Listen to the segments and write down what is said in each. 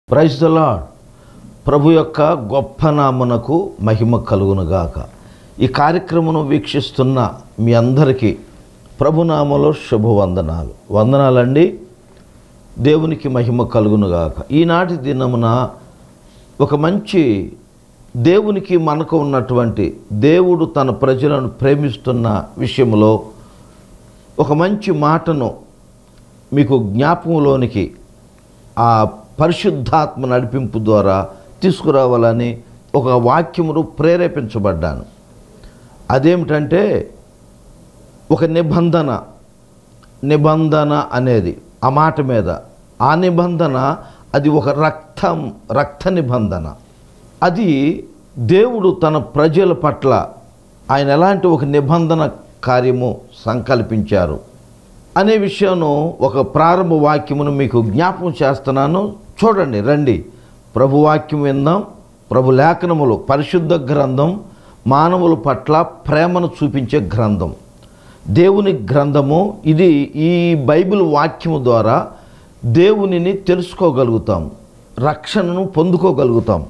praise the lord ప్రభు యొక్క గొప్ప నామునకు మహిమ కలుగునుగాక ఈ కార్యక్రమను వీక్షిస్తున్న మీ అందరికీ ప్రభునామలో శుభవందనాలు వందనాలండి దేవునికి మహిమ కలుగునుగాక ఈనాటి దినమున ఒక మంచి దేవునికి మనకు ఉన్నటువంటి దేవుడు తన ప్రజలను ప్రేమిస్తున్న విషయంలో ఒక మంచి మాటను మీకు జ్ఞాపకంలోనికి ఆ పరిశుద్ధాత్మ నడిపింపు ద్వారా తీసుకురావాలని ఒక వాక్యమును ప్రేరేపించబడ్డాను అదేమిటంటే ఒక నిబంధన నిబంధన అనేది ఆ మాట మీద ఆ నిబంధన అది ఒక రక్తం రక్త నిబంధన అది దేవుడు తన ప్రజల పట్ల ఆయన ఎలాంటి ఒక నిబంధన కార్యము సంకల్పించారు అనే విషయాన్ని ఒక ప్రారంభ వాక్యమును మీకు జ్ఞాపకం చేస్తున్నాను చూడండి రండి ప్రభు వాక్యం విందాం ప్రభు లేఖనములు పరిశుద్ధ గ్రంథం మానవుల పట్ల ప్రేమను చూపించే గ్రంథం దేవుని గ్రంథము ఇది ఈ బైబిల్ వాక్యము ద్వారా దేవునిని తెలుసుకోగలుగుతాం రక్షణను పొందుకోగలుగుతాం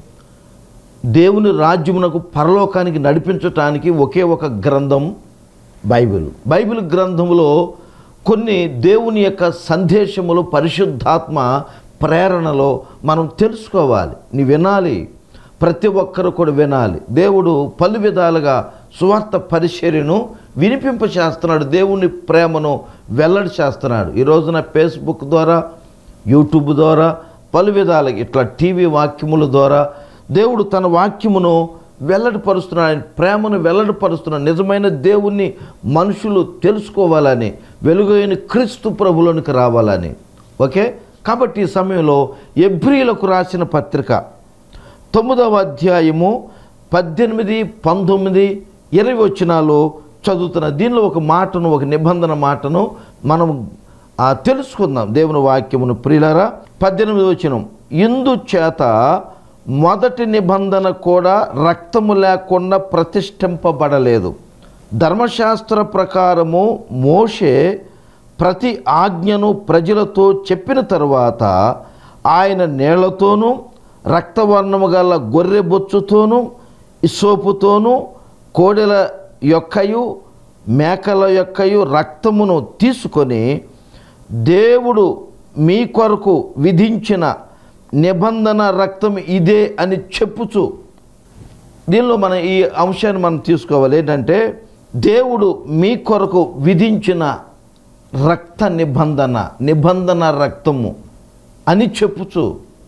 దేవుని రాజ్యమునకు పరలోకానికి నడిపించటానికి ఒకే ఒక గ్రంథం బైబిల్ బైబిల్ గ్రంథములో కొన్ని దేవుని యొక్క సందేశములు పరిశుద్ధాత్మ ప్రేరణలో మనం తెలుసుకోవాలి నీ వినాలి ప్రతి ఒక్కరు కూడా వినాలి దేవుడు పలు విధాలుగా సువార్త పరిచర్యను వినిపింప చేస్తున్నాడు దేవుని ప్రేమను వెల్లడి చేస్తున్నాడు ఈ రోజున ఫేస్బుక్ ద్వారా యూట్యూబ్ ద్వారా పలు విధాలుగా ఇట్లా టీవీ వాక్యముల ద్వారా దేవుడు తన వాక్యమును వెల్లడిపరుస్తున్నాడు ఆయన ప్రేమను వెల్లడిపరుస్తున్నాడు నిజమైన దేవుణ్ణి మనుషులు తెలుసుకోవాలని వెలుగైన క్రీస్తు ప్రభులోనికి రావాలని ఓకే కాబట్టి ఈ సమయంలో ఎబ్రిలకు రాసిన పత్రిక తొమ్మిదవ అధ్యాయము పద్దెనిమిది పంతొమ్మిది ఇరవై వచ్చినాలు చదువుతున్న దీనిలో ఒక మాటను ఒక నిబంధన మాటను మనం ఆ, తెలుసుకుందాం దేవుని వాక్యమును ప్రియులారా పద్దెనిమిది వచ్చిన ఇందు చేత మొదటి నిబంధన కూడా రక్తము లేకుండా ప్రతిష్ఠింపబడలేదు ధర్మశాస్త్ర ప్రకారము మోషే ప్రతి ఆజ్ఞను ప్రజలతో చెప్పిన తరువాత ఆయన నీళ్లతోనూ రక్తవర్ణము గల గొర్రె బొచ్చుతోనూ ఇసోపుతోనూ కోడెల యొక్కయు మేకల యొక్కయు రక్తమును తీసుకొని దేవుడు మీ కొరకు విధించిన నిబంధన రక్తం ఇదే అని చెప్పుచు దీనిలో మనం ఈ అంశాన్ని మనం తీసుకోవాలి ఏంటంటే దేవుడు మీ కొరకు విధించిన రక్త నిబంధన నిబంధన రక్తము అని చెప్పుచు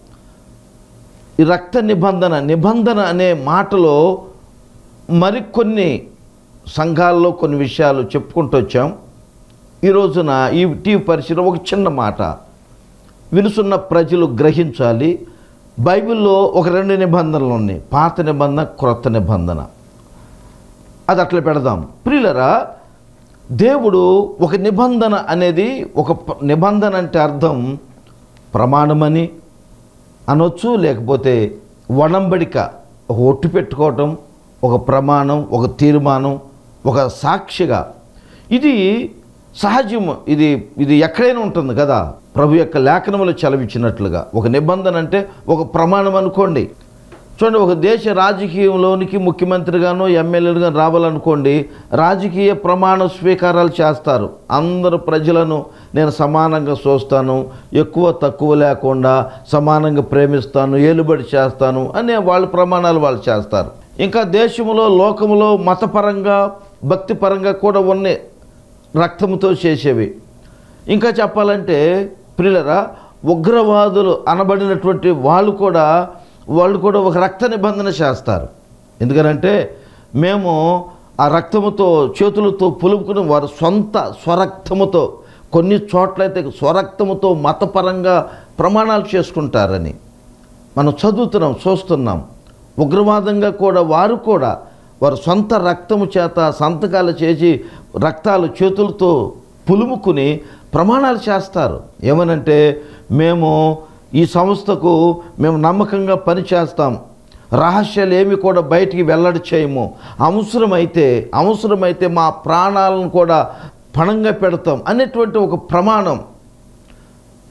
ఈ రక్త నిబంధన నిబంధన అనే మాటలో మరికొన్ని సంఘాల్లో కొన్ని విషయాలు చెప్పుకుంటూ వచ్చాం ఈ రోజున ఈ టీవీ పరిచయం ఒక చిన్న మాట వినుసున్న ప్రజలు గ్రహించాలి బైబిల్లో ఒక రెండు నిబంధనలు ఉన్నాయి పాత నిబంధన క్రొత్త నిబంధన అది అట్లా పెడదాం ప్రియులరా దేవుడు ఒక నిబంధన అనేది ఒక ప- నిబంధన అంటే అర్థం ప్రమాణమని అనొచ్చు లేకపోతే వడంబడిక ఒక ఒట్టు పెట్టుకోవటం ఒక ప్రమాణం ఒక తీర్మానం ఒక సాక్షిగా ఇది సహజం ఇది ఇది ఎక్కడైనా ఉంటుంది కదా ప్రభు యొక్క లేఖనములు చలవిచ్చినట్లుగా ఒక నిబంధన అంటే ఒక ప్రమాణం అనుకోండి చూడండి ఒక దేశ రాజకీయంలోనికి ముఖ్యమంత్రిగానో ఎమ్మెల్యేలుగా రావాలనుకోండి రాజకీయ ప్రమాణ స్వీకారాలు చేస్తారు అందరు ప్రజలను నేను సమానంగా చూస్తాను ఎక్కువ తక్కువ లేకుండా సమానంగా ప్రేమిస్తాను ఏలుబడి చేస్తాను అనే వాళ్ళ ప్రమాణాలు వాళ్ళు చేస్తారు ఇంకా దేశంలో లోకములో మతపరంగా భక్తిపరంగా కూడా ఉన్నాయి రక్తంతో చేసేవి ఇంకా చెప్పాలంటే ప్రియులరా ఉగ్రవాదులు అనబడినటువంటి వాళ్ళు కూడా వాళ్ళు కూడా ఒక రక్త నిబంధన చేస్తారు ఎందుకనంటే మేము ఆ రక్తముతో చేతులతో పులుపుకుని వారు సొంత స్వరక్తముతో కొన్ని చోట్లయితే స్వరక్తముతో మతపరంగా ప్రమాణాలు చేసుకుంటారని మనం చదువుతున్నాం చూస్తున్నాం ఉగ్రవాదంగా కూడా వారు కూడా వారు సొంత రక్తము చేత సంతకాలు చేసి రక్తాలు చేతులతో పులుముకుని ప్రమాణాలు చేస్తారు ఏమనంటే మేము ఈ సంస్థకు మేము నమ్మకంగా పనిచేస్తాం రహస్యాలు ఏమి కూడా బయటికి వెల్లడి చేయము అవసరమైతే అవసరమైతే మా ప్రాణాలను కూడా పణంగా పెడతాం అనేటువంటి ఒక ప్రమాణం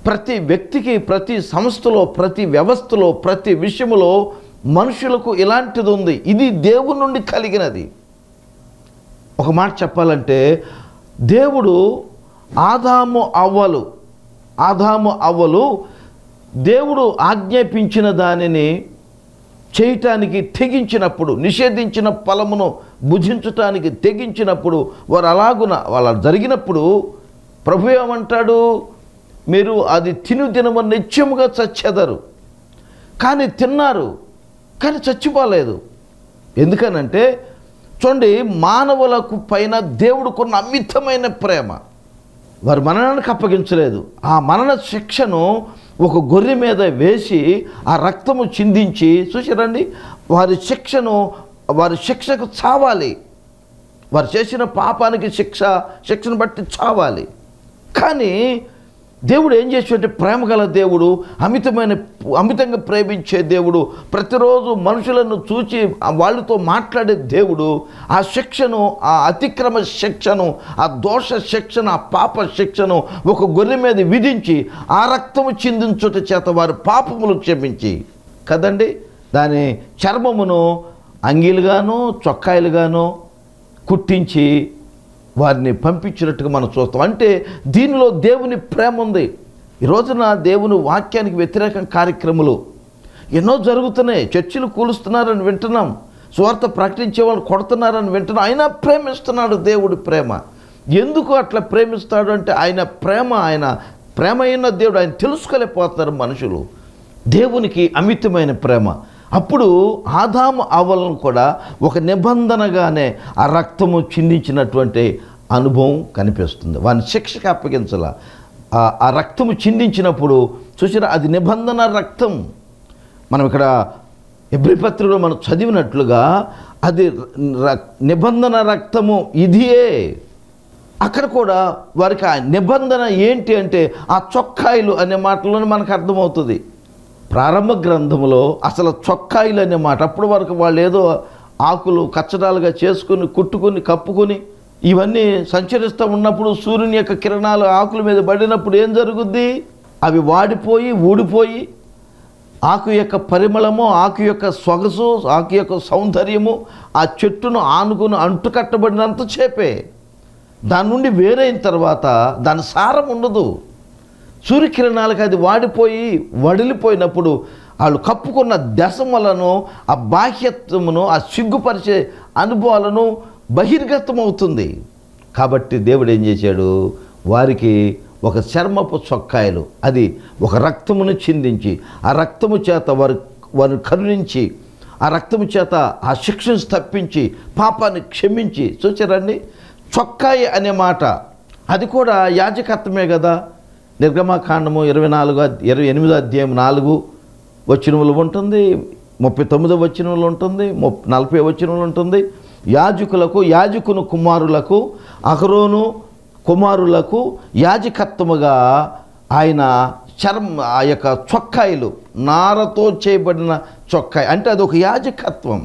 ప్రతి వ్యక్తికి ప్రతి సంస్థలో ప్రతి వ్యవస్థలో ప్రతి విషయంలో మనుషులకు ఇలాంటిది ఉంది ఇది దేవుని నుండి కలిగినది ఒక మాట చెప్పాలంటే దేవుడు ఆదాము అవ్వలు ఆదాము అవ్వలు దేవుడు ఆజ్ఞాపించిన దానిని చేయటానికి తెగించినప్పుడు నిషేధించిన ఫలమును భుజించటానికి తెగించినప్పుడు వారు అలాగున వాళ్ళ జరిగినప్పుడు ప్రభు ఏమంటాడు మీరు అది తిను దినము నిత్యముగా చచ్చెదరు కానీ తిన్నారు కానీ చచ్చిపోలేదు ఎందుకనంటే చూడండి మానవులకు పైన దేవుడుకున్న అమితమైన ప్రేమ వారి మరణానికి అప్పగించలేదు ఆ మరణ శిక్షను ఒక గొర్రె మీద వేసి ఆ రక్తము చిందించి చూసారండి వారి శిక్షను వారి శిక్షకు చావాలి వారు చేసిన పాపానికి శిక్ష శిక్షను బట్టి చావాలి కానీ దేవుడు ఏం చేసేటువంటి ప్రేమ గల దేవుడు అమితమైన అమితంగా ప్రేమించే దేవుడు ప్రతిరోజు మనుషులను చూచి ఆ వాళ్ళతో మాట్లాడే దేవుడు ఆ శిక్షను ఆ అతిక్రమ శిక్షను ఆ దోష శిక్షను ఆ పాప శిక్షను ఒక గొర్రె మీద విధించి ఆ రక్తము చిందించుట చేత వారి పాపములు క్షమించి కదండి దాని చర్మమును అంగీలుగాను చొక్కాయలుగాను కుట్టించి వారిని పంపించినట్టుగా మనం చూస్తాం అంటే దీనిలో దేవుని ప్రేమ ఉంది ఈ రోజున దేవుని వాక్యానికి వ్యతిరేకం కార్యక్రమాలు ఎన్నో జరుగుతున్నాయి చర్చిలు కూలుస్తున్నారని వింటున్నాం స్వార్థ ప్రకటించే వాళ్ళు కొడుతున్నారని వింటున్నాం అయినా ప్రేమిస్తున్నాడు దేవుడి ప్రేమ ఎందుకు అట్లా ప్రేమిస్తాడు అంటే ఆయన ప్రేమ ఆయన ప్రేమ అయిన దేవుడు ఆయన తెలుసుకోలేకపోతున్నారు మనుషులు దేవునికి అమితమైన ప్రేమ అప్పుడు ఆదాము అవ్వలను కూడా ఒక నిబంధనగానే ఆ రక్తము చిందించినటువంటి అనుభవం కనిపిస్తుంది వాని శిక్షకు అప్పగించాల ఆ- ఆ రక్తము చిందించినప్పుడు చూసిన అది నిబంధన రక్తం మనం ఇక్కడ ఎబ్రిపత్రికలో మనం చదివినట్లుగా అది ర- నిబంధన రక్తము ఇదియే అక్కడ కూడా వారికి ఆ నిబంధన ఏంటి అంటే ఆ చొక్కాయిలు అనే మాటలోనే మనకు అర్థమవుతుంది ప్రారంభ గ్రంథంలో అసలు చొక్కాయిలు అనే మాట అప్పటి వరకు వాళ్ళు ఏదో ఆకులు కచ్చడాలుగా చేసుకుని కుట్టుకుని కప్పుకొని ఇవన్నీ సంచరిస్తూ ఉన్నప్పుడు సూర్యుని యొక్క కిరణాలు ఆకుల మీద పడినప్పుడు ఏం జరుగుద్ది అవి వాడిపోయి ఊడిపోయి ఆకు యొక్క పరిమళము ఆకు యొక్క సొగసు ఆకు యొక్క సౌందర్యము ఆ చెట్టును ఆనుకుని అంటుకట్టబడినంత చేపే దాని నుండి వేరైన తర్వాత దాని సారం ఉండదు సూర్యకిరణాలకు అది వాడిపోయి వడిలిపోయినప్పుడు వాళ్ళు కప్పుకున్న దశములను ఆ బాహ్యత్వమును ఆ సిగ్గుపరిచే అనుభవాలను బహిర్గతం అవుతుంది కాబట్టి దేవుడు ఏం చేశాడు వారికి ఒక చర్మపు చొక్కాయలు అది ఒక రక్తమును చిందించి ఆ రక్తము చేత వారు వారిని కరుణించి ఆ రక్తము చేత ఆ శిక్షను తప్పించి పాపాన్ని క్షమించి చూచారండి చొక్కాయి అనే మాట అది కూడా యాజకత్వమే కదా నిర్గమాకాండము ఇరవై నాలుగు అద్- ఇరవై ఎనిమిదో అధ్యాయం నాలుగు వచనములు ఉంటుంది ముప్పై తొమ్మిదో వచనములు ఉంటుంది ముప్ నలభై వచనములు ఉంటుంది యాజకులకు యాజకుని కుమారులకు అహరోను కుమారులకు యాజకత్వముగా ఆయన చర్మ ఆ యొక్క చొక్కాయిలు నారతో చేయబడిన చొక్కాయి అంటే అది ఒక యాజకత్వం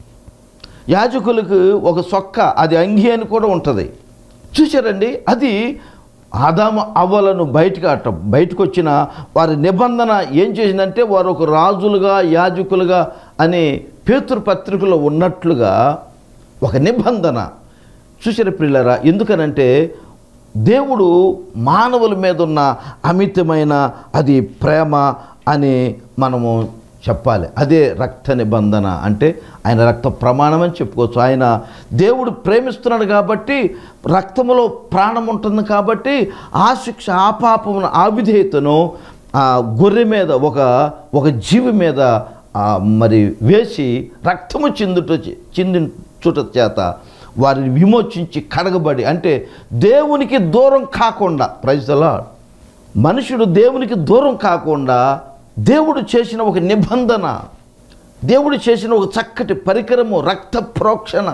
యాజకులకు ఒక సొక్క అది అంగి అని కూడా ఉంటుంది చూసారండి అది ఆదాము అవ్వలను బయటకు అట్ట బయటకు వచ్చిన వారి నిబంధన ఏం చేసిందంటే వారు ఒక రాజులుగా యాజకులుగా అనే పేతురు పత్రికలో ఉన్నట్లుగా ఒక నిబంధన చూసారు పిల్లరా ఎందుకనంటే దేవుడు మానవుల మీద ఉన్న అమితమైన అది ప్రేమ అని మనము చెప్పాలి అదే రక్త నిబంధన అంటే ఆయన రక్త ప్రమాణం అని చెప్పుకోవచ్చు ఆయన దేవుడు ప్రేమిస్తున్నాడు కాబట్టి రక్తములో ప్రాణం ఉంటుంది కాబట్టి ఆ శిక్ష ఆ పాపమును ఆ విధేయతను ఆ గొర్రె మీద ఒక ఒక జీవి మీద ఆ మరి వేసి రక్తము చిందుట చిందించుట చేత వారిని విమోచించి కడగబడి అంటే దేవునికి దూరం కాకుండా ప్రజలా మనుషుడు దేవునికి దూరం కాకుండా దేవుడు చేసిన ఒక నిబంధన దేవుడు చేసిన ఒక చక్కటి పరికరము రక్త ప్రోక్షణ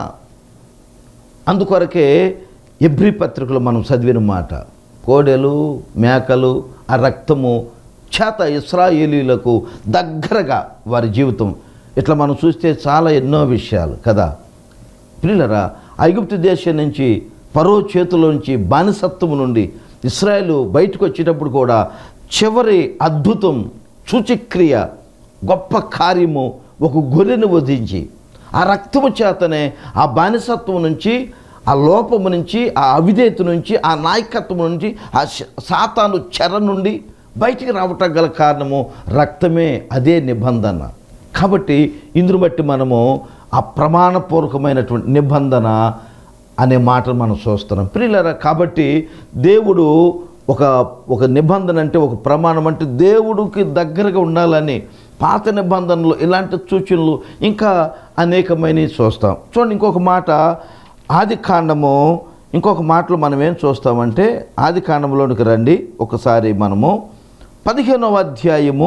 అందుకొరకే ఎబ్రి పత్రికలో మనం చదివిన మాట కోడెలు మేకలు ఆ రక్తము చేత ఇస్రాయేలీలకు దగ్గరగా వారి జీవితం ఇట్లా మనం చూస్తే చాలా ఎన్నో విషయాలు కదా పిల్లరా ఐగుప్తు దేశం నుంచి పరో చేతిలో నుంచి బానిసత్వము నుండి ఇస్రాయేలు బయటకు వచ్చేటప్పుడు కూడా చివరి అద్భుతం సూచక్రియ గొప్ప కార్యము ఒక గొర్రెను వధించి ఆ రక్తము చేతనే ఆ బానిసత్వం నుంచి ఆ లోపము నుంచి ఆ అవిధేత నుంచి ఆ నాయకత్వం నుంచి ఆ శ- సాతాను చెర నుండి బయటికి రావటం గల కారణము రక్తమే అదే నిబంధన కాబట్టి ఇందును బట్టి మనము ఆ ప్రమాణపూర్వకమైనటువంటి నిబంధన అనే మాటను మనం చూస్తున్నాం ప్రియులరా కాబట్టి దేవుడు ఒక ఒక నిబంధన అంటే ఒక ప్రమాణం అంటే దేవుడికి దగ్గరగా ఉండాలని పాత నిబంధనలు ఇలాంటి సూచనలు ఇంకా అనేకమైనవి చూస్తాం చూడండి ఇంకొక మాట ఆది కాండము ఇంకొక మాటలో మనం ఏం చూస్తామంటే ఆది కాండంలోనికి రండి ఒకసారి మనము పదిహేనవ అధ్యాయము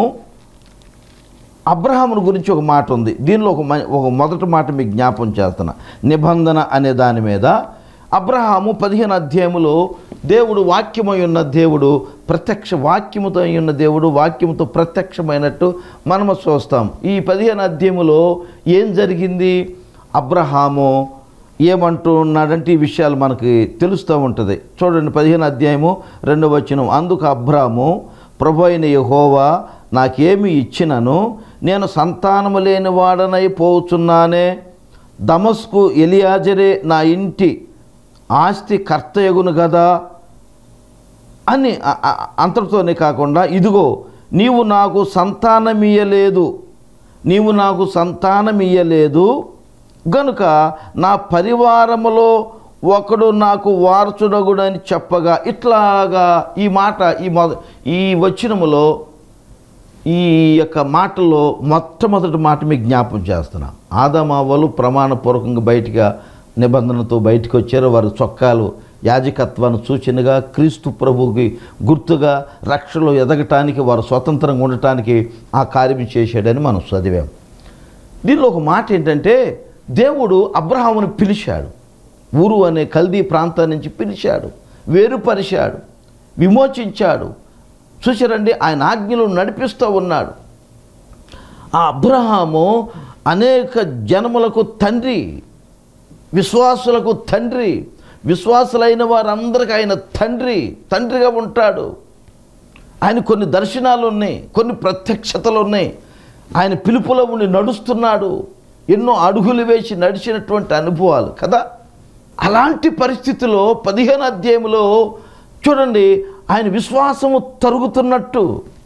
అబ్రహాముని గురించి ఒక మాట ఉంది దీనిలో ఒక మ- ఒక మొదటి మాట మీకు జ్ఞాపం చేస్తున్నా నిబంధన అనే దాని మీద అబ్రహాము పదిహేను అధ్యాయములో దేవుడు వాక్యమై ఉన్న దేవుడు ప్రత్యక్ష వాక్యముతో అయి ఉన్న దేవుడు వాక్యముతో ప్రత్యక్షమైనట్టు మనము చూస్తాం ఈ పదిహేను అధ్యాయములో ఏం జరిగింది అబ్రహాము ఏమంటున్నాడంటే ఈ విషయాలు మనకి తెలుస్తూ ఉంటుంది చూడండి పదిహేను అధ్యాయము రెండవ వచనం అందుకు అబ్రాము ప్రభు అయిన యెహోవా నాకేమి ఇచ్చినను నేను సంతానము లేని వాడనై పోచున్నానే దమస్కు ఎలియాజరే నా ఇంటి ఆస్తి కర్తయగును కదా అని అ- అ- అంతటితోనే కాకుండా ఇదిగో నీవు నాకు సంతానమియ్యలేదు నీవు నాకు సంతానమియ్యలేదు గనుక నా పరివారములో ఒకడు నాకు వారసుడగుడని చెప్పగా ఇట్లాగా ఈ మాట ఈ మొద ఈ వచనములో ఈ యొక్క మాటలో మొట్టమొదటి మాట మీకు జ్ఞాపం చేస్తున్నా ఆదామావలు ప్రమాణపూర్వకంగా బయటగా నిబంధనతో బయటకు వచ్చారు వారి చొక్కాలు యాజకత్వాన్ని సూచనగా క్రీస్తు ప్రభుకి గుర్తుగా రక్షలో ఎదగటానికి వారు స్వతంత్రంగా ఉండటానికి ఆ కార్యం చేశాడని మనం చదివాం దీనిలో ఒక మాట ఏంటంటే దేవుడు అబ్రహామును పిలిచాడు ఊరు అనే కల్దీ ప్రాంతం నుంచి పిలిచాడు వేరుపరిచాడు విమోచించాడు చూసారండి ఆయన ఆజ్ఞలు నడిపిస్తూ ఉన్నాడు ఆ అబ్రహాము అనేక జనములకు తండ్రి విశ్వాసులకు తండ్రి విశ్వాసులైన వారందరికీ ఆయన తండ్రి తండ్రిగా ఉంటాడు ఆయన కొన్ని దర్శనాలు ఉన్నాయి కొన్ని ప్రత్యక్షతలు ఉన్నాయి ఆయన పిలుపులో ఉండి నడుస్తున్నాడు ఎన్నో అడుగులు వేసి నడిచినటువంటి అనుభవాలు కదా అలాంటి పరిస్థితిలో పదిహేను అధ్యాయంలో చూడండి ఆయన విశ్వాసము తరుగుతున్నట్టు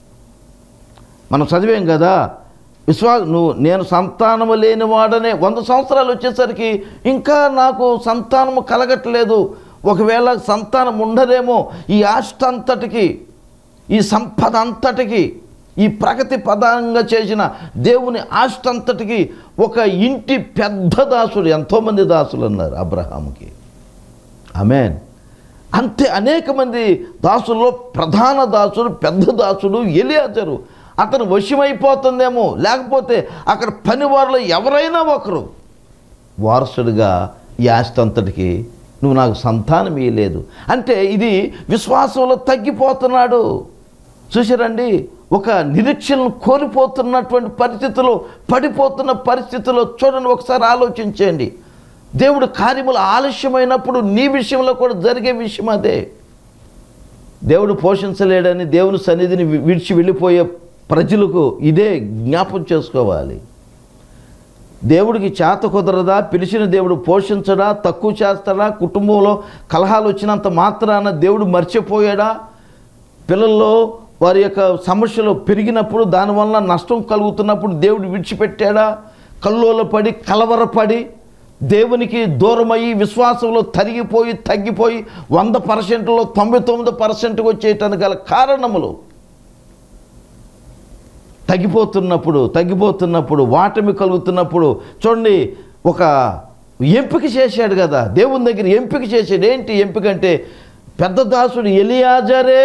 మనం చదివాం కదా విశ్వా నువ్వు నేను సంతానము లేని వాడనే వంద సంవత్సరాలు వచ్చేసరికి ఇంకా నాకు సంతానము కలగట్లేదు ఒకవేళ సంతానం ఉండదేమో ఈ ఆస్తి అంతటికి ఈ సంపద అంతటికి ఈ ప్రగతి పదంగా చేసిన దేవుని ఆస్తి అంతటికి ఒక ఇంటి పెద్ద దాసుడు ఎంతోమంది దాసులు ఉన్నారు అబ్రహాముకి ఆమెన్ అంతే అనేక మంది దాసుల్లో ప్రధాన దాసుడు పెద్ద దాసుడు ఎలియాజరు అతను వశమైపోతుందేమో లేకపోతే అక్కడ పనివారిలో ఎవరైనా ఒకరు వారసుడిగా ఈ ఆస్తి అంతటికి నువ్వు నాకు సంతానం ఇయ్యలేదు అంటే ఇది విశ్వాసంలో తగ్గిపోతున్నాడు చూసారండి ఒక నిరీక్షణను కోల్పోతున్నటువంటి పరిస్థితిలో పడిపోతున్న పరిస్థితిలో చూడండి ఒకసారి ఆలోచించండి దేవుడు కార్యములు ఆలస్యమైనప్పుడు నీ విషయంలో కూడా జరిగే విషయం అదే దేవుడు పోషించలేడని దేవుని సన్నిధిని వి- విడిచి వెళ్ళిపోయే ప్రజలకు ఇదే జ్ఞాపం చేసుకోవాలి దేవుడికి చేత కుదరదా పిలిచిన దేవుడు పోషించడా తక్కువ చేస్తాడా కుటుంబంలో కలహాలు వచ్చినంత మాత్రాన దేవుడు మర్చిపోయాడా పిల్లల్లో వారి యొక్క సమస్యలు పెరిగినప్పుడు దానివల్ల నష్టం కలుగుతున్నప్పుడు దేవుడు విడిచిపెట్టాడా కల్లోల పడి కలవరపడి దేవునికి దూరమయ్యి విశ్వాసంలో తరిగిపోయి తగ్గిపోయి వంద పర్సెంట్లో తొంభై తొమ్మిది పర్సెంట్కి వచ్చేయటానికి గల కారణములు తగ్గిపోతున్నప్పుడు తగ్గిపోతున్నప్పుడు వాటమి కలుగుతున్నప్పుడు చూడండి ఒక ఎంపిక చేశాడు కదా దేవుని దగ్గర ఎంపిక చేశాడు ఏంటి ఎంపిక అంటే పెద్ద దాసుడు ఎలియాజరే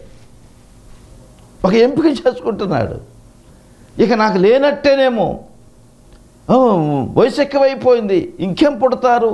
ఒక ఎంపిక చేసుకుంటున్నాడు ఇక నాకు లేనట్టేనేమో ఓ, వయసు ఎక్కువైపోయింది ఇంకేం పుడతారు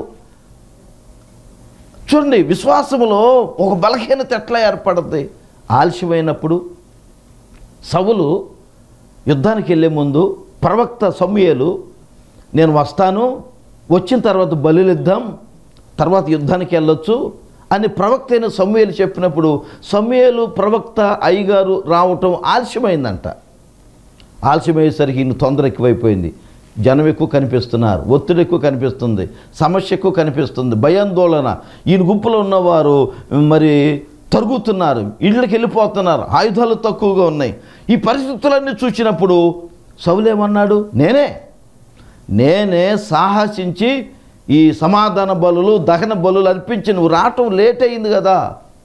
చూడండి విశ్వాసములో ఒక బలహీనత ఎట్లా ఏర్పడుద్ది ఆలస్యమైనప్పుడు సవులు యుద్ధానికి వెళ్ళే ముందు ప్రవక్త సమూయేలు నేను వస్తాను వచ్చిన తర్వాత బలులిద్దాం తర్వాత యుద్ధానికి వెళ్ళొచ్చు అని ప్రవక్త అయిన సమూయేలు చెప్పినప్పుడు సమూయేలు ప్రవక్త అయ్యగారు రావటం ఆలస్యమైందంట ఆలస్యమయ్యేసరికి ఈయన తొందర ఎక్కువైపోయింది జనం ఎక్కువ కనిపిస్తున్నారు ఒత్తిడి ఎక్కువ కనిపిస్తుంది సమస్య ఎక్కువ కనిపిస్తుంది భయాందోళన ఈయన గుంపులో ఉన్నవారు మరి తరుగుతున్నారు ఇళ్ళకి వెళ్ళిపోతున్నారు ఆయుధాలు తక్కువగా ఉన్నాయి ఈ పరిస్థితులన్నీ చూసినప్పుడు సౌలేమన్నాడు నేనే నేనే సాహసించి ఈ సమాధాన బలులు దహన బలులు అర్పించి నువ్వు రావటం లేట్ అయింది కదా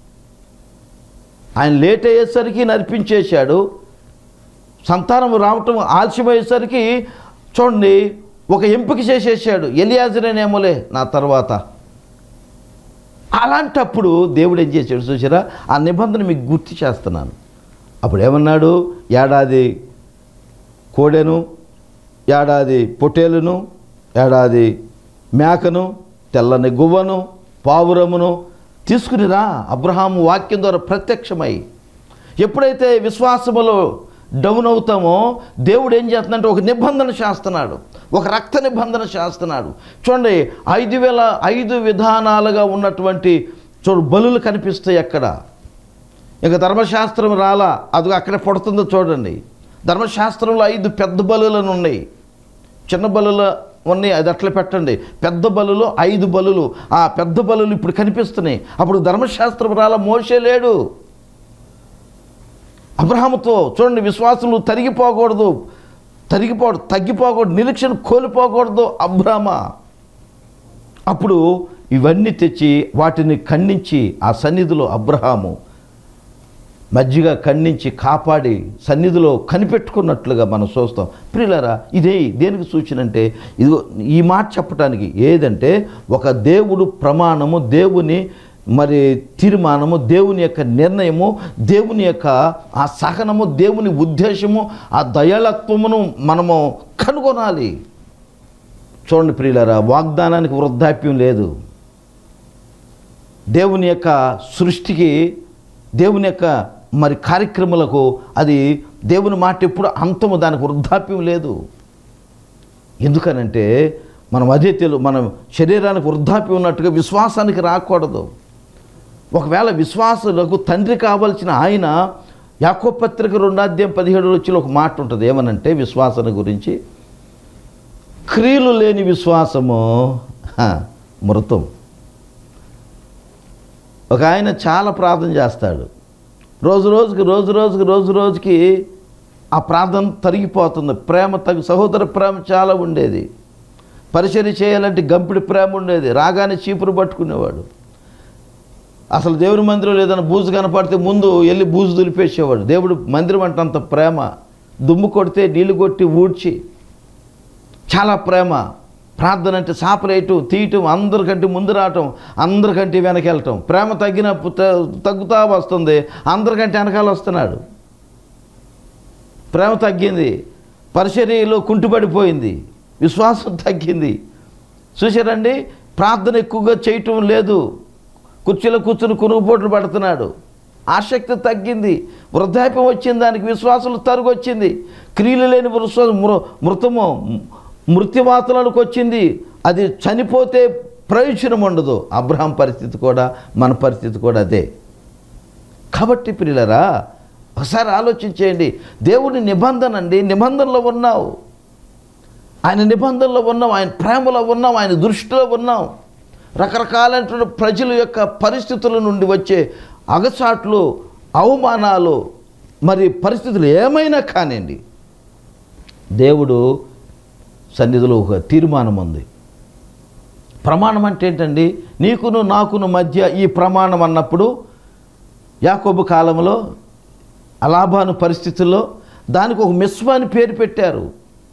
ఆయన లేట్ అయ్యేసరికి ఈయన అర్పించేశాడు సంతానం రావటం ఆలస్యమయ్యేసరికి చూడండి ఒక ఎంపిక చేసేసాడు ఎలియాజరేనేమోలే నా తర్వాత అలాంటప్పుడు దేవుడు ఏం చేశాడు చూసారా ఆ నిబంధన మీకు గుర్తు చేస్తున్నాను అప్పుడు ఏమన్నాడు ఏడాది కోడెను ఏడాది పొట్టేలును ఏడాది మేకను తెల్లని గువ్వను పావురమును తీసుకునిరా అబ్రహాము వాక్యం ద్వారా ప్రత్యక్షమై ఎప్పుడైతే విశ్వాసములో డౌన్ అవుతామో దేవుడు ఏం చేస్తున్నాడంటే ఒక నిబంధన చేస్తున్నాడు ఒక రక్త నిబంధన చేస్తున్నాడు చూడండి ఐదు వేల ఐదు విధానాలుగా ఉన్నటువంటి చూడు బలులు కనిపిస్తాయి అక్కడ ఇక ధర్మశాస్త్రం రాలా అది అక్కడ పడుతుందో చూడండి ధర్మశాస్త్రంలో ఐదు పెద్ద బలులను ఉన్నాయి చిన్న బలుల ఉన్నాయి అది అట్లా పెట్టండి పెద్ద బలులు ఐదు బలులు ఆ పెద్ద బలులు ఇప్పుడు కనిపిస్తున్నాయి అప్పుడు ధర్మశాస్త్రం రాలా మోసే లేడు అబ్రహాముతో చూడండి విశ్వాసులు తరిగిపోకూడదు తరిగిపోకూడదు తగ్గిపోకూడదు నిరీక్షణ కోల్పోకూడదు అబ్రామ అప్పుడు ఇవన్నీ తెచ్చి వాటిని ఖండించి ఆ సన్నిధిలో అబ్రహాము మజ్జిగ ఖండించి కాపాడి సన్నిధిలో కనిపెట్టుకున్నట్లుగా మనం చూస్తాం ప్రియులరా ఇదే దేనికి సూచన అంటే ఇదిగో ఈ మాట చెప్పడానికి ఏదంటే ఒక దేవుడు ప్రమాణము దేవుని మరి తీర్మానము దేవుని యొక్క నిర్ణయము దేవుని యొక్క ఆ సహనము దేవుని ఉద్దేశము ఆ దయాళత్వమును మనము కనుగొనాలి చూడండి ప్రియులరా వాగ్దానానికి వృద్ధాప్యం లేదు దేవుని యొక్క సృష్టికి దేవుని యొక్క మరి కార్యక్రమాలకు అది దేవుని మాట ఎప్పుడు అంతము దానికి వృద్ధాప్యం లేదు ఎందుకనంటే మనం అదే తెలు మనం శరీరానికి వృద్ధాప్యం ఉన్నట్టుగా విశ్వాసానికి రాకూడదు ఒకవేళ విశ్వాసులకు తండ్రి కావలసిన ఆయన యాకో పత్రిక రెండాధ్యాయం పదిహేడు వచ్చిన ఒక మాట ఉంటుంది ఏమనంటే విశ్వాసన గురించి క్రియలు లేని విశ్వాసము హ, మృతం ఒక ఆయన చాలా ప్రార్థన చేస్తాడు రోజు రోజుకి రోజు రోజుకి రోజు రోజుకి ఆ ప్రార్థన తరిగిపోతుంది ప్రేమ తగ్గు సహోదర ప్రేమ చాలా ఉండేది పరిచర్య చేయాలంటే గంపిడి ప్రేమ ఉండేది రాగానే చీపురు పట్టుకునేవాడు అసలు దేవుని మందిరం ఏదైనా బూజు కనపడితే ముందు వెళ్ళి బూజు దులిపేసేవాడు దేవుడు మందిరం అంటే అంత ప్రేమ దుమ్ము కొడితే నీళ్లు కొట్టి ఊడ్చి చాలా ప్రేమ ప్రార్థన అంటే సాపరేయటం తీయటం అందరికంటే ముందు రావటం అందరికంటే వెనకెళ్ళటం ప్రేమ తగ్గినప్పుడు త- తగ్గుతా వస్తుంది అందరికంటే వెనకాల వస్తున్నాడు ప్రేమ తగ్గింది పరిచర్యలో కుంటుపడిపోయింది విశ్వాసం తగ్గింది చూసారండి ప్రార్థన ఎక్కువగా చేయటం లేదు కుర్చీలో కూర్చుని కునుగుపోట్లు పడుతున్నాడు ఆసక్తి తగ్గింది వృద్ధాప్యం వచ్చింది దానికి విశ్వాసం తరుగు వచ్చింది క్రియలు లేని విశ్వాసం మృ మృతము మృత్యువాతలకు వచ్చింది అది చనిపోతే ప్రయోజనం ఉండదు అబ్రహాం పరిస్థితి కూడా మన పరిస్థితి కూడా అదే కాబట్టి పిల్లరా ఒకసారి ఆలోచించేయండి దేవుని నిబంధన అండి నిబంధనలో ఉన్నావు ఆయన నిబంధనలో ఉన్నాం ఆయన ప్రేమలో ఉన్నాం ఆయన దృష్టిలో ఉన్నాం రకరకాలైనటువంటి ప్రజల యొక్క పరిస్థితుల నుండి వచ్చే అగచాట్లు అవమానాలు మరి పరిస్థితులు ఏమైనా కానివ్వండి దేవుడు సన్నిధిలో ఒక తీర్మానం ఉంది ప్రమాణం అంటే ఏంటండి నీకును నాకును మధ్య ఈ ప్రమాణం అన్నప్పుడు యాకోబు కాలంలో అలాబాను పరిస్థితుల్లో దానికి ఒక మిస్వా అని పేరు పెట్టారు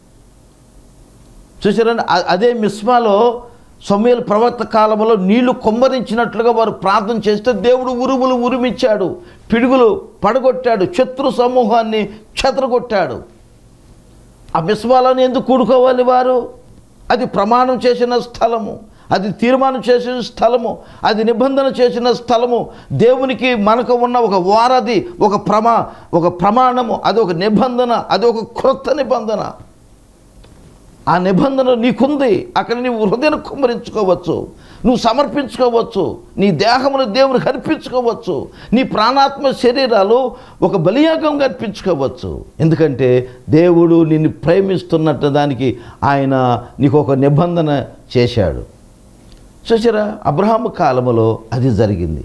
చూసారండి అ- అదే మిస్మాలో సమయల ప్రవక్త కాలంలో నీళ్లు కొమ్మరించినట్లుగా వారు ప్రార్థన చేస్తే దేవుడు ఉరుములు ఉరిమిచ్చాడు పిడుగులు పడగొట్టాడు శత్రు సమూహాన్ని చెదరగొట్టాడు ఆ మిస్వాలను ఎందుకు కూడుకోవాలి వారు అది ప్రమాణం చేసిన స్థలము అది తీర్మానం చేసిన స్థలము అది నిబంధన చేసిన స్థలము దేవునికి మనకు ఉన్న ఒక వారధి ఒక ప్రమా ఒక ప్రమాణము అది ఒక నిబంధన అది ఒక క్రొత్త నిబంధన ఆ నిబంధన నీకుంది అక్కడ నీవు హృదయం కుమ్మరించుకోవచ్చు నువ్వు సమర్పించుకోవచ్చు నీ దేహమును దేవునికి అర్పించుకోవచ్చు నీ ప్రాణాత్మ శరీరాలు ఒక బలియాగంగా అర్పించుకోవచ్చు ఎందుకంటే దేవుడు నిన్ను ప్రేమిస్తున్నట్టు దానికి ఆయన నీకు ఒక నిబంధన చేశాడు చూసారా అబ్రహాము కాలములో అది జరిగింది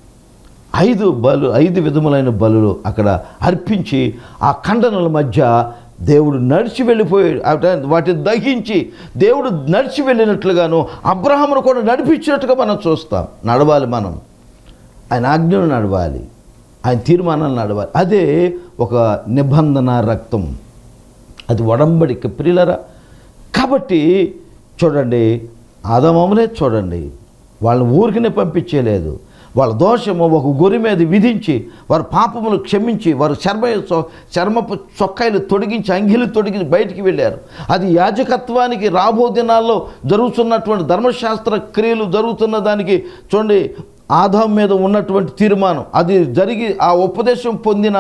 ఐదు బలు ఐదు విధములైన బలులు అక్కడ అర్పించి ఆ ఖండనల మధ్య దేవుడు నడిచి వెళ్ళిపోయాడు అట- వాటిని దహించి దేవుడు నడిచి వెళ్ళినట్లుగాను అబ్రహామును కూడా నడిపించినట్టుగా మనం చూస్తాం నడవాలి మనం ఆయన ఆజ్ఞను నడవాలి ఆయన తీర్మానాలు నడవాలి అదే ఒక నిబంధన రక్తం అది ఒడంబడిక ప్రియులరా కాబట్టి చూడండి ఆదమములే చూడండి వాళ్ళని ఊరికనే పంపించేయలేదు వాళ్ళ దోషము ఒక గొరి మీద విధించి వారి పాపములు క్షమించి వారు చర్మ చొ- చర్మపు చొక్కాయలు తొడిగించి అంగిలు తొడిగించి బయటికి వెళ్ళారు అది యాజకత్వానికి రాబో దినాల్లో జరుగుతున్నటువంటి ధర్మశాస్త్ర క్రియలు జరుగుతున్న దానికి చూడండి ఆదాం మీద ఉన్నటువంటి తీర్మానం అది జరిగి ఆ ఉపదేశం పొందిన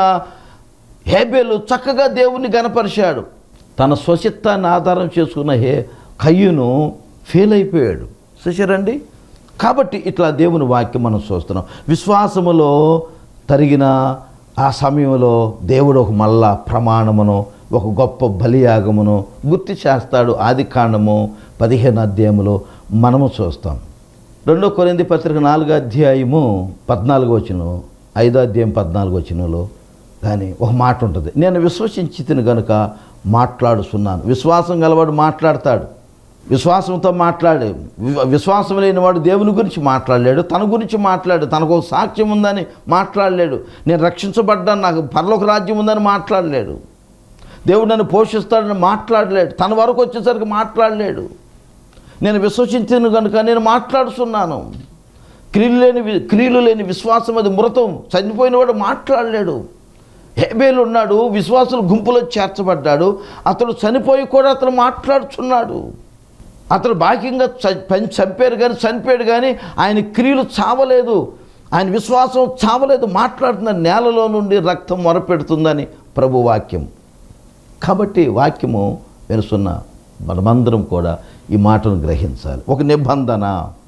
హేబేలు చక్కగా దేవుణ్ణి గనపరిచాడు తన స్వచిత్తాన్ని ఆధారం చేసుకున్న హే కయ్యును ఫెయిల్ అయిపోయాడు చూసారండి కాబట్టి ఇట్లా దేవుని వాక్యం మనం చూస్తున్నాం విశ్వాసములో తరిగిన ఆ సమయంలో దేవుడు ఒక మళ్ళా ప్రమాణమును ఒక గొప్ప బలియాగమును గుర్తు చేస్తాడు ఆది కాండము పదిహేను అధ్యాయములో మనము చూస్తాం రెండో కొరింది పత్రిక నాలుగో అధ్యాయము పద్నాలుగో వచ్చిన ఐదో అధ్యాయం పద్నాలుగో వచ్చినలో కానీ ఒక మాట ఉంటుంది నేను విశ్వసించి తిని గనుక మాట్లాడుతున్నాను విశ్వాసం గలవాడు మాట్లాడతాడు విశ్వాసంతో మాట్లాడే వి- విశ్వాసం లేనివాడు దేవుని గురించి మాట్లాడలేడు తన గురించి మాట్లాడు తనకు ఒక సాక్ష్యం ఉందని మాట్లాడలేడు నేను రక్షించబడ్డాను నాకు పరలోక రాజ్యం ఉందని మాట్లాడలేడు దేవుడు నన్ను పోషిస్తాడని మాట్లాడలేడు తన వరకు వచ్చేసరికి మాట్లాడలేడు నేను విశ్వసించిన కనుక నేను మాట్లాడుతున్నాను క్రియలు లేని వి- క్రియలు లేని విశ్వాసం అది మృతం చనిపోయిన వాడు మాట్లాడలేడు హేబేలు ఉన్నాడు విశ్వాసుల గుంపులో చేర్చబడ్డాడు అతడు చనిపోయి కూడా అతను మాట్లాడుతున్నాడు అతను బాహ్యంగా చ- పం- చంపారు కానీ చనిపోయాడు కానీ ఆయన క్రియలు చావలేదు ఆయన విశ్వాసం చావలేదు మాట్లాడుతున్న నేలలో నుండి రక్తం మొరపెడుతుందని ప్రభు వాక్యం కాబట్టి వాక్యము వినుసున్న మనమందరం కూడా ఈ మాటను గ్రహించాలి ఒక నిబంధన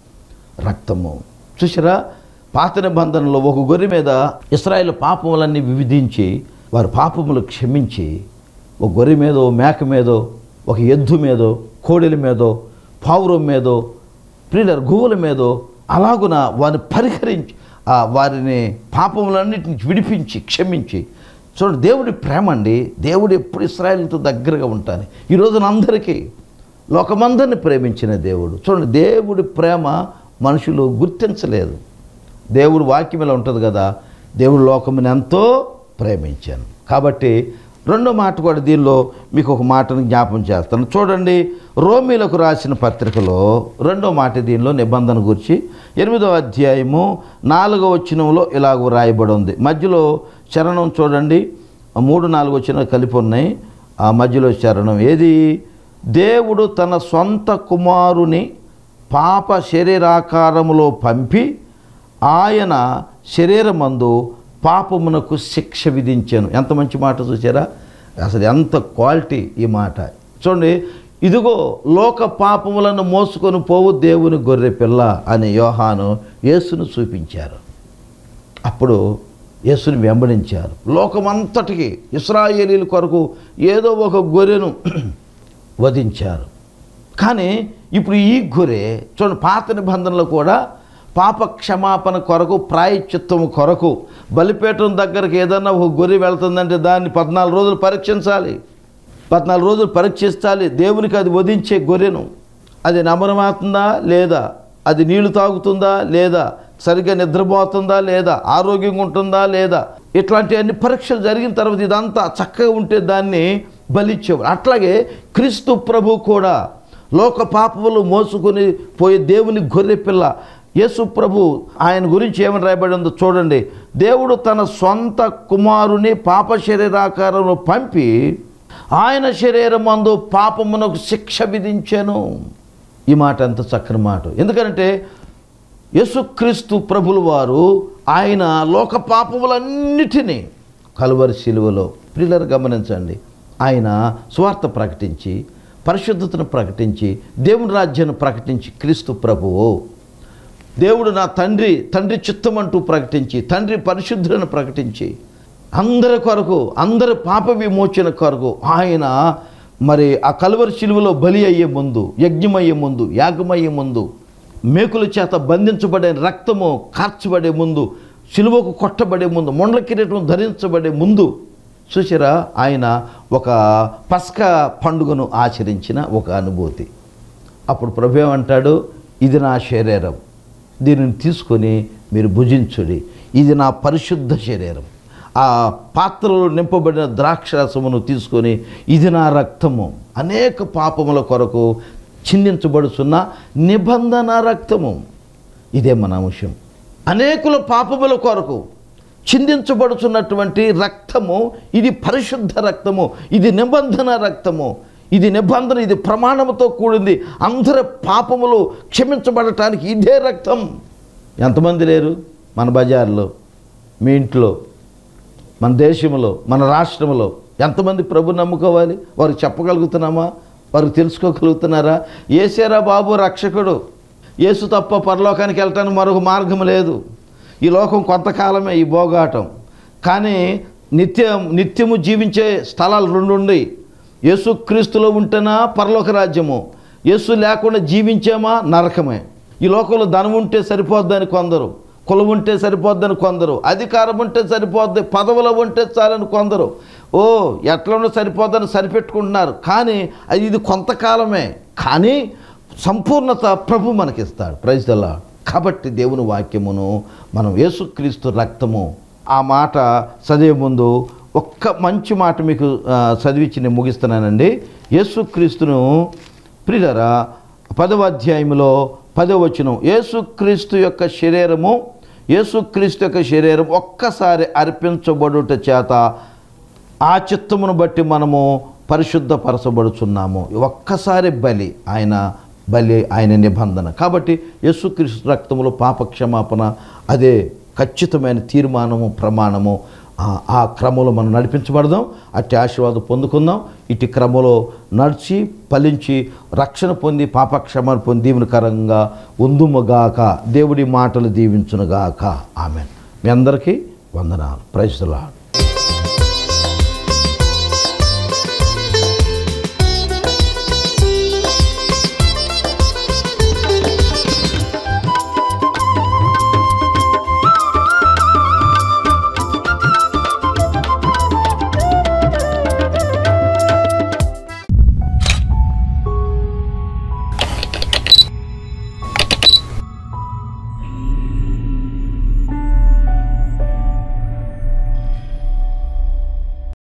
రక్తము చూసారా పాత నిబంధనలో ఒక గొర్రె మీద ఇస్రాయేల్ పాపములన్నీ వివిధించి వారి పాపములు క్షమించి ఒక గొర్రె మీదో మేక మీదో ఒక ఎద్దు మీదో కోడెల మీదో పావురం మీదో ప్రియుల గువ్వల మీదో అలాగున వారిని పరిహరించి ఆ వారిని పాపములన్నిటిని విడిపించి క్షమించి చూడండి దేవుడి ప్రేమ అండి దేవుడు ఎప్పుడు ఇస్రాయల్తో దగ్గరగా ఉంటాను ఈ రోజున అందరికీ లోకమందరిని ప్రేమించిన దేవుడు చూడండి దేవుడి ప్రేమ మనుషులు గుర్తించలేదు దేవుడు వాక్యం ఇలా ఉంటుంది కదా దేవుడు లోకముని ఎంతో ప్రేమించాను కాబట్టి రెండో మాట కూడా దీనిలో మీకు ఒక మాటను జ్ఞాపం చేస్తాను చూడండి రోమిలకు రాసిన పత్రికలో రెండో మాట దీనిలో నిబంధన గురించి ఎనిమిదో అధ్యాయము నాలుగో వచనంలో ఇలాగ రాయబడి ఉంది మధ్యలో చరణం చూడండి ఆ మూడు నాలుగు వచ్చిన కలిపి ఉన్నాయి ఆ మధ్యలో చరణం ఏది దేవుడు తన సొంత కుమారుని పాప శరీరాకారములో పంపి ఆయన శరీరమందు పాపమునకు శిక్ష విధించాను ఎంత మంచి మాట చూసారా అసలు ఎంత క్వాలిటీ ఈ మాట చూడండి ఇదిగో లోక పాపములను మోసుకొని పోవు దేవుని గొర్రె పిల్ల అని యోహాను యేసును చూపించారు అప్పుడు యేసుని వెంబడించారు లోకమంతటికి ఇస్రాయేలీల కొరకు ఏదో ఒక గొర్రెను వధించారు కానీ ఇప్పుడు ఈ గొర్రె చూడండి పాత నిబంధనలు కూడా పాప క్షమాపణ కొరకు ప్రాయశ్చిత్తం కొరకు బలిపీఠం దగ్గరకు ఏదన్నా ఒక గొర్రె వెళ్తుందంటే దాన్ని పద్నాలుగు రోజులు పరీక్షించాలి పద్నాలుగు రోజులు పరీక్షించాలి దేవునికి అది వధించే గొర్రెను అది నమనమవుతుందా లేదా అది నీళ్లు తాగుతుందా లేదా సరిగ్గా నిద్రపోతుందా లేదా ఆరోగ్యంగా ఉంటుందా లేదా ఇట్లాంటి అన్ని పరీక్షలు జరిగిన తర్వాత ఇదంతా చక్కగా ఉంటే దాన్ని బలిచ్చేవారు అట్లాగే క్రీస్తు ప్రభు కూడా లోక పాపములు మోసుకొని పోయే దేవుని గొర్రె పిల్ల యేసు ప్రభు ఆయన గురించి ఏమని రాయబడి ఉందో చూడండి దేవుడు తన సొంత కుమారుని పాప శరీరాకారంలో పంపి ఆయన శరీరం అందు పాపమునకు శిక్ష విధించాను ఈ మాట ఎంత చక్కని మాట ఎందుకంటే యేసుక్రీస్తు ప్రభుల వారు ఆయన లోక పాపములన్నిటినీ కలువరి శిలువలో ప్రియులరు గమనించండి ఆయన స్వార్థ ప్రకటించి పరిశుద్ధతను ప్రకటించి దేవుని రాజ్యాన్ని ప్రకటించి క్రీస్తు ప్రభువు దేవుడు నా తండ్రి తండ్రి చిత్తం అంటూ ప్రకటించి తండ్రి పరిశుద్ధులను ప్రకటించి అందరి కొరకు అందరి పాప విమోచన కొరకు ఆయన మరి ఆ కలువరి శిలువలో బలి అయ్యే ముందు యజ్ఞమయ్యే ముందు యాగమయ్యే ముందు మేకుల చేత బంధించబడే రక్తము కార్చబడే ముందు శిలువకు కొట్టబడే ముందు మొండ్ల కిరీటం ధరించబడే ముందు చూసారా ఆయన ఒక పస్క పండుగను ఆచరించిన ఒక అనుభూతి అప్పుడు ప్రభు ఏమంటాడు ఇది నా శరీరం దీనిని తీసుకొని మీరు భుజించుడి ఇది నా పరిశుద్ధ శరీరం ఆ పాత్రలో నింపబడిన ద్రాక్షరసమును తీసుకొని ఇది నా రక్తము అనేక పాపముల కొరకు చిందించబడుతున్న నిబంధన రక్తము ఇదే మన అంశం అనేకుల పాపముల కొరకు చిందించబడుతున్నటువంటి రక్తము ఇది పరిశుద్ధ రక్తము ఇది నిబంధన రక్తము ఇది నిబంధన ఇది ప్రమాణముతో కూడింది అందరి పాపములు క్షమించబడటానికి ఇదే రక్తం ఎంతమంది లేరు మన బజార్లో మీ ఇంట్లో మన దేశంలో మన రాష్ట్రంలో ఎంతమంది ప్రభు నమ్ముకోవాలి వారికి చెప్పగలుగుతున్నామా వారికి తెలుసుకోగలుగుతున్నారా ఏసారా బాబు రక్షకుడు యేసు తప్ప పరలోకానికి వెళ్ళటానికి మరొక మార్గం లేదు ఈ లోకం కొంతకాలమే ఈ భోగాటం కానీ నిత్యం నిత్యము జీవించే స్థలాలు రెండు ఉన్నాయి యేసుక్రీస్తులో ఉంటేనా పరలోక రాజ్యము యేసు లేకుండా జీవించామా నరకమే ఈ లోకంలో ధనం ఉంటే సరిపోద్దని కొందరు కులం ఉంటే సరిపోద్దని కొందరు అధికారం ఉంటే సరిపోద్ది పదవులు ఉంటే చాలని కొందరు ఓ ఎట్లనో సరిపోద్దని సరిపెట్టుకుంటున్నారు కానీ అది ఇది కొంతకాలమే కానీ సంపూర్ణత ప్రభు మనకిస్తాడు ప్రైజ్దల్లా కాబట్టి దేవుని వాక్యమును మనం యేసుక్రీస్తు రక్తము ఆ మాట చదివే ముందు ఒక్క మంచి మాట మీకు ఆ, చదివించి నేను ముగిస్తున్నానండి యేసుక్రీస్తును ప్రియులరా పదవ అధ్యాయంలో పదవ వచనం యేసుక్రీస్తు యొక్క శరీరము యేసుక్రీస్తు యొక్క శరీరం ఒక్కసారి అర్పించబడుట చేత ఆ చిత్తమును బట్టి మనము పరిశుద్ధపరచబడుచున్నాము ఒక్కసారి బలి ఆయన బలి ఆయన నిబంధన కాబట్టి యేసుక్రీస్తు రక్తములో పాప క్షమాపణ అదే ఖచ్చితమైన తీర్మానము ప్రమాణము ఆ- ఆ క్రమంలో మనం నడిపించబడదాం అట్టి ఆశీర్వాదం పొందుకుందాం ఇటు క్రమంలో నడిచి ఫలించి రక్షణ పొంది పాప క్షమాపణ పొంది దీవెనకరంగా ఉందుముగాక దేవుడి మాటలు దీవించునుగాక ఆమె మీ అందరికీ వందనాలు ప్రైజ్లాడు